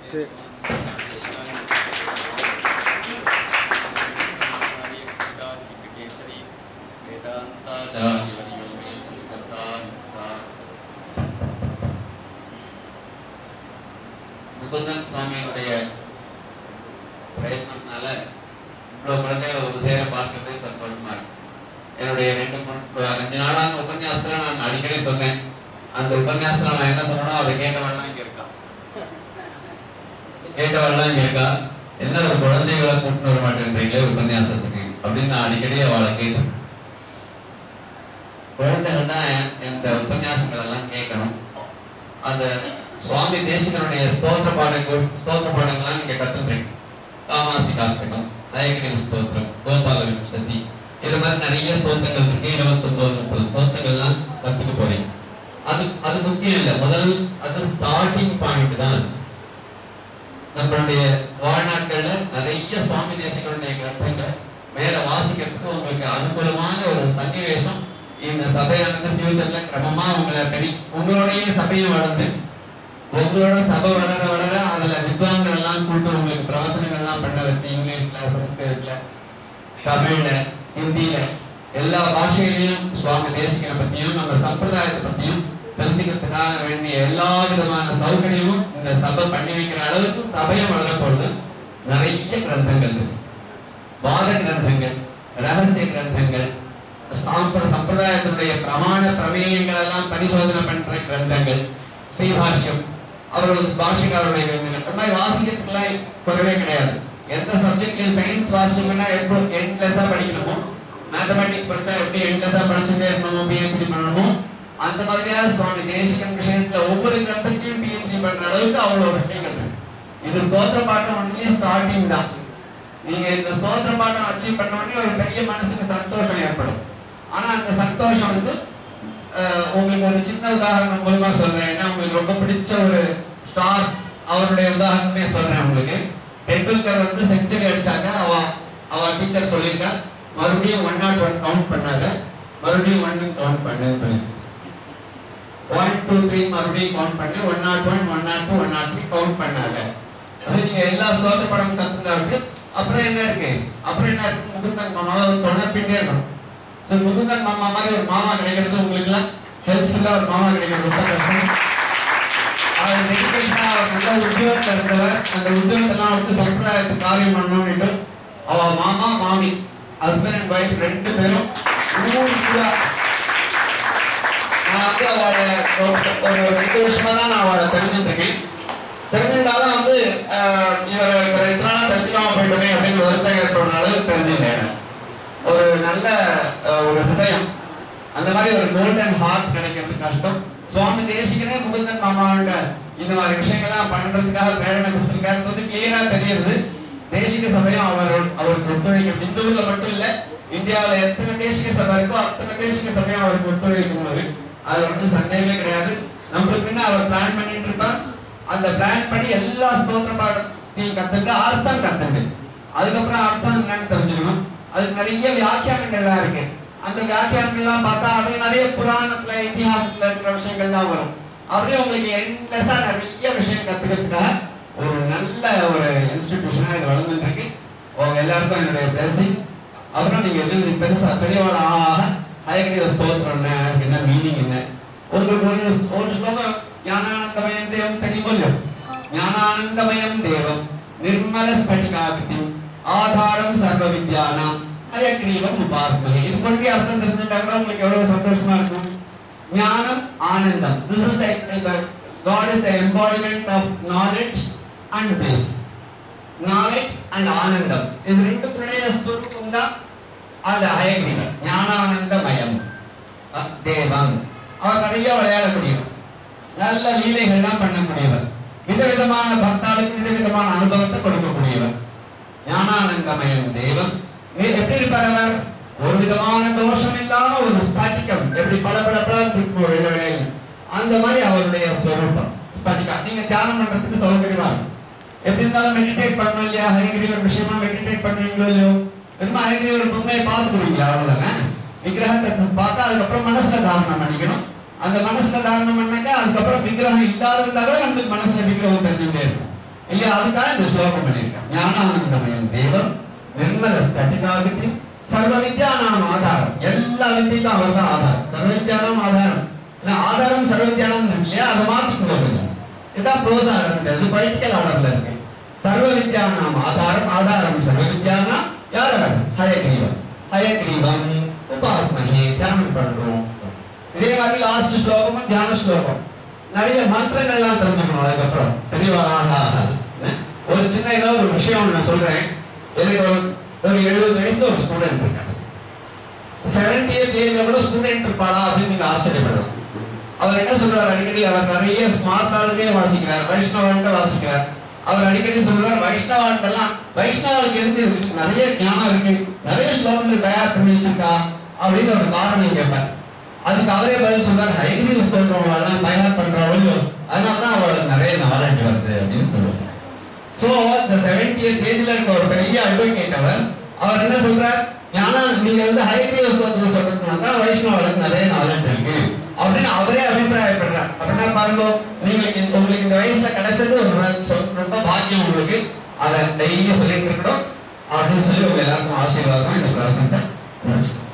சரி கேசரி வேதாந்தாச்சாரியவரியோ மே சன்னிதத்தா நிஸ்தா. முகுந்தன் சுவாமியினுடைய பிரயத்னத்தினால இவ்வளவு குழந்தைகளை ஒரு சேர பார்க்கறது சந்தோஷமா இருக்கு என்னுடைய ரெண்டு மூணு அஞ்சு நாளான உபன்யாசத்துல நான் அடிக்கடி சொன்னேன் அந்த உபன்யாசத்துல நான் என்ன சொன்னனோ அதை கேட்டவெல்லாம் இங்க இருக்கா கேட்டவெல்லாம் இங்க இருக்கா என்ன ஒரு குழந்தைகளை கூட்டிட்டு வர மாட்டேன்றீங்களே உபன்யாசத்துக்கு அப்படின்னு நான் அடிக்கடி அவளை கேட்டேன் குழந்தைகள் தான் இந்த உபன்யாசங்கள் எல்லாம் கேட்கணும் அந்த சுவாமி தேசிகனுடைய ஸ்தோத்திர பாடங்கள் ஸ்தோத்திர பாடங்கள்லாம் நீங்க கத்துக்கிறீங்க காமாசி கார்த்திகம் தயகிரி ஸ்தோத்திரம் கோபால விம்சதி இது மாதிரி நிறைய ஸ்தோத்திரங்கள் இருக்கு இருபத்தொன்பது முப்பது ஸ்தோத்திரங்கள்லாம் கத்துக்க போறீங்க அது அது முக்கியம் இல்லை முதல் அது ஸ்டார்டிங் பாயிண்ட் தான் நம்மளுடைய வாழ்நாட்கள்ல நிறைய சுவாமி தேசிகளுடைய கிரந்தங்கள் மேல வாசிக்கிறதுக்கு உங்களுக்கு அனுகூலமான ஒரு சன்னிவேஷம் இந்த சபையானது ஃபியூச்சர்ல கிரமமா உங்களை பெரிய உங்களுடைய சபையும் வளர்ந்து உங்களோட சபை வளர வளர அதுல வித்வான்கள் எல்லாம் கூட்டு உங்களுக்கு பிரவச்சனங்கள் எல்லாம் பண்ண வச்சு இங்கிலீஷ்ல சம்ஸ்கிருதத்துல தமிழ்ல ஹிந்தியில எல்லா பாஷையிலையும் சுவாமி தேசிகனை பத்தியும் நம்ம சம்பிரதாயத்தை பத்தியும் தெரிஞ்சுக்கிறதுக்காக வேண்டிய எல்லா விதமான சௌகரியமும் இந்த சபை பண்ணி வைக்கிற அளவுக்கு சபையும் வளர போறது நிறைய கிரந்தங்கள் இருக்கு வாத கிரந்தங்கள் ரகசிய கிரந்தங்கள் சாம்பிர சம்பிரதாயத்தினுடைய பிரமாண பிரமேயங்கள் எல்லாம் பரிசோதனை பண்ற கிரந்தங்கள் ஸ்ரீபாஷ்யம் அவர்களது பாஷைக்காரருடைய கிரந்தங்கள் அந்த மாதிரி வாசிக்கிறதுக்குலாம் குறைவே கிடையாது எந்த சப்ஜெக்ட்லயும் சயின்ஸ் வாசிச்சோம்னா எப்போ எண்ட்லெஸ்ஸா படிக்கணுமோ மேத்தமெட்டிக்ஸ் படிச்சா எப்படி எண்ட்லெஸ்ஸா படிச்சுட்டே இருக்கணுமோ பிஹெச்டி பண்ணணுமோ அந்த மாதிரியா சுவாமி தேசிகன் விஷயத்துல ஒவ்வொரு கிரந்தத்தையும் பிஹெச்டி பண்ற அளவுக்கு அவ்வளவு விஷயங்கள் இருக்கு இது ஸ்தோத்திர பாட்டம் ஒன்லி ஸ்டார்டிங் தான் நீங்க இந்த ஸ்தோத்திர பாட்டம் அச்சீவ் பண்ண உடனே ஒரு பெரிய மனசுக்கு சந்தோஷம் ஏற்படும் ஆனா அந்த சந்தோஷம் வந்து அஹ், உங்களுக்கு ஒரு சின்ன உதாரணம் மூலமா சொல்றேன் ஏன்னா உங்களுக்கு ரொம்ப பிடிச்ச ஒரு ஸ்டார் அவருடைய உதாரணமே சொல்றேன் உங்களுக்கு டெண்டுல்கர் வந்து செஞ்சுரி அடிச்சாங்க அவ அவ டீச்சர் சொல்லியிருக்கா மறுபடியும் ஒன் நாட் ஒன் கவுண்ட் பண்ணாத மறுபடியும் ஒன் கவுண்ட் பண்ணுன்னு சொல்லி ஒன் டூ த்ரீ மறுபடியும் கவுண்ட் பண்ணி one naught one one naught two one naught three count பண்ணாங்க அது நீங்க எல்லா ஸ்லோக படம் கத்துனாருக்கு அப்புறம் என்ன இருக்கு அப்புறம் என்ன இருக்கு முகுந்தன் மாமாவை தொடர்பிட்டே இருக்கணும் ஸோ முகுந்தன் மாமா மாதிரி ஒரு மாமா கிடைக்கிறது உங்களுக்கு எல்லாம் ஹெல்ப்ஃபுல்லா ஒரு மாமா கிடைக்கிறது ரொம்ப கஷ்டம் அவர் டெடிகேஷனா அவர் நல்ல உத்தியோகத்தில் இருந்தவர் அந்த உத்தியோகத்தெல்லாம் விட்டு சம்பிரதாயத்துக்கு காரியம் பண்ணணும்னுட்டு அவ மாமா மாமி ஹஸ்பண்ட் அண்ட் ஒய்ஃப் ரெண்டு பேரும் நூறு கிலோ நான் வந்து அவளை ஒரு ஒரு ரெண்டு வருஷமா தான் நான் அவளை தெரிஞ்சுட்டு இருக்கேன் தெரிஞ்சிருந்தாலும் வந்து ஆஹ், இவர் இவர் இதனால தெரிஞ்சுக்காம போயிட்டோமே அப்படின்னு வருத்தம் ஏற்படும் அளவுக்கு தெரிஞ்சுட்டேன் ஒரு நல்ல ஆஹ், ஒரு ஹிருதயம் அந்த மாதிரி ஒரு கோல்டன் ஹார்ட் கிடைக்கிறது கஷ்டம் சுவாமி தேசிகனே முகுந்தன் மாமாவோட இந்த மாதிரி விஷயங்கள்லாம் பண்றதுக்காக பிரேரணை கொடுத்திருக்காருன்றது வந்து கிளியரா தெரியுது தேசிக சபையும் அவர் அவருக்கு ஒத்துழைக்கும் இந்த ஊர்ல மட்டும் இல்ல இந்தியாவுல எத்தனை தேசிக சபை இருக்கோ அத்தனை தேசிக சபையும் அவருக்கு ஒத்துழைக்கும் போது அது வந்து சந்தேகமே கிடையாது நம்மளுக்கு முன்ன அவர் பிளான் பண்ணிட்டு இருப்பார் அந்த பிளான் பண்ணி எல்லா ஸ்தோத்திர பாடத்தையும் கத்துட்டு அர்த்தம் கத்துட்டு அதுக்கப்புறம் அர்த்தம் என்னன்னு தெரிஞ்சுக்கணும் அதுக்கு நிறைய வியாக்கியானங்கள்லாம் இருக்கு அந்த வியாக்கியானங்கள்லாம் பார்த்தா அது நிறைய புராணத்துல இதிகாசத்துல இருக்கிற விஷயங்கள்லாம் வரும் அப்படியே உங்களுக்கு எண்ட்லெஸ்ஸா நிறைய விஷயம் கத்துக்கிறதுக்காக ஒரு நல்ல ஒரு இன்ஸ்டிடியூஷனா இது வளர்ந்துட்டு இருக்கு உங்க எல்லாருக்கும் என்னுடைய பிளஸிங்ஸ் அப்புறம் நீங்க வந்து பெருசா பெரியவாள் ஆக ஹயகிரிய ஸ்தோத்திரம் என்ன அதுக்கு என்ன மீனிங் என்ன உங்களுக்கு ஒரு ஒரு ஸ்லோகம் ஞானானந்தமயம் தேவம் தெரியுமோ இல்லையோ ஞானானந்தமயம் தேவம் நிர்மல ஸ்பட்டிகாகிருதி ஆதாரம் சர்வ வித்யானாம் அயக்ரீவம் உபாஸ்மகே இது கொண்டு அர்த்தம் தெரிஞ்சுட்டாங்கன்னா உங்களுக்கு எவ்வளவு சந்தோஷமா இருக்கும் ஞானம் ஆனந்தம் this is the god is the embodiment of knowledge and bliss knowledge and ஆனந்தம் இது ரெண்டுக்குடைய ஸ்வரூபம் தான் அந்த அயக்ரீவம் ஞானானந்தமயம் அஹ் தேவம் அவர் நிறைய விளையாடக்கூடியவர் நல்ல லீலைகள்லாம் பண்ணக்கூடியவர் விதவிதமான பக்தாளுக்கு விதவிதமான அனுபவத்தை கொடுக்கக்கூடியவர் ஞானானந்தமயம் தேவம் இவர் எப்படி இருப்பார் அவர் ஒரு விதமான தோஷம் இல்லாம ஒரு ஸ்பாட்டிக்கம் எப்படி பல பல பல இருக்கும் வேலையில் அந்த மாதிரி அவருடைய ஸ்வரூபம் ஸ்பாட்டிகா நீங்க தியானம் பண்றதுக்கு சௌகரியமா இருக்கும் எப்படி இருந்தாலும் மெடிடேட் பண்ணணும் இல்லையா ஹயகிரிவர் விஷயமா மெடிடேட் பண்ணுவீங்களோ இல்லையோ வெறும் ஹயகிரிவர் பொம்மையை பார்த்துக்குவீங்களா அவ்வளவுதானே விக்கிரகத்தை பார்த்தா அதுக்கப்புறம் மனசுல தாரணம் பண்ணிக்கணும் அந்த மனசுல தாரணம் பண்ணாக்க அதுக்கப்புறம் விக்கிரகம் இல்லாத இருந்தா கூட நமக்கு மனசுல விக்கிரகம் தெரிஞ்சுட்டே இருக்கும் இல்லையா அதுக்காக இந்த ஸ்லோகம் பண்ணியிருக்கேன் ஞானானந்தமயம் தேவம் நிர்மல ஸ்பட்டிகாகிருதி சர்வ வித்யானாம் ஆதாரம் எல்லா வித்தியக்கும் அவர் தான் ஆதாரம் சர்வ வித்யானாம் ஆதாரம் ஏன்னா ஆதாரம் சர்வ வித்யானம் இருக்கு இல்லையா அதை மாத்திக்கணும் கொஞ்சம் இதுதான் ப்ரோஸ் ஆர்டர் இது பொலிட்டிக்கல் ஆர்டர்ல இருக்கு சர்வ வித்யானாம் ஆதாரம் ஆதாரம் சர்வ வித்யானா யார் அவர் ஹயக்ரீவம் ஹயக்ரீவம் உபாசனையை தியானம் பண்றோம் இதே மாதிரி லாஸ்ட் ஸ்லோகமும் தியான ஸ்லோகம் நிறைய மந்திரங்கள்லாம் தெரிஞ்சுக்கணும் அதுக்கப்புறம் பெரியவராக ஆக ஆக. ஒரு சின்ன ஏதோ ஒரு விஷயம் நான் சொல்றேன் எனக்கு ஒரு ஒரு எழுபது வயசுல ஒரு ஸ்டூடெண்ட் இருக்காங்க செவன்டியத் ஏஜ்ல கூட ஸ்டூடெண்ட் இருப்பாளா அப்படின்னு நீங்க ஆச்சரியப்படலாம் அவர் என்ன சொல்றாரு அடிக்கடி அவர் நிறைய ஸ்மார்த்தாலுமே வாசிக்கிறார் வைஷ்ணவான்ட்ட வாசிக்கிறார் அவர் அடிக்கடி சொல்றார் வைஷ்ணவான்ட்டெல்லாம் வைஷ்ணவாளுக்கு எதுக்கு இருக்கு? நிறைய ஞானம் இருக்கு நிறைய ஸ்லோகங்கள் தயார் பண்ணி வச்சிருக்கா அப்படின்னு ஒரு காரணம் கேட்பார் அதுக்கு அவரே பதில் சொல்றாரு ஹைகிரீவ ஸ்தோத்திரம் தயார் பண்றவளோ அதனால தான் அவளுக்கு நிறைய நாலேஜ் வருது அப்படின்னு சொல்லுவாங்க சோ இந்த செவன்டியத் ஏஜ்ல இருக்க ஒரு பெரிய அட்வொகேட் அவர் அவர் என்ன சொல்றார் ஞானா நீங்க வந்து ஹைகிரீவ ஸ்தோத்திரம் சொல்றதுனால தான் வைஷ்ணவர்களுக்கு நிறைய நாலேஜ் இருக்கு அப்படின்னு அவரே அபிப்பிராயப்படுறார் அப்படின்னா பாருங்க நீங்க உங்களுக்கு இந்த வயசுல கிடைச்சது ஒரு நாள் சொ- ரொம்ப பாக்கியம் உங்களுக்கு அதை டெய்லியும் சொல்லிட்டு இருக்கணும் அப்படின்னு சொல்லி உங்க எல்லாருக்கும் ஆசீர்வாதம் இந்த பிரசனத்தை முடிச்சு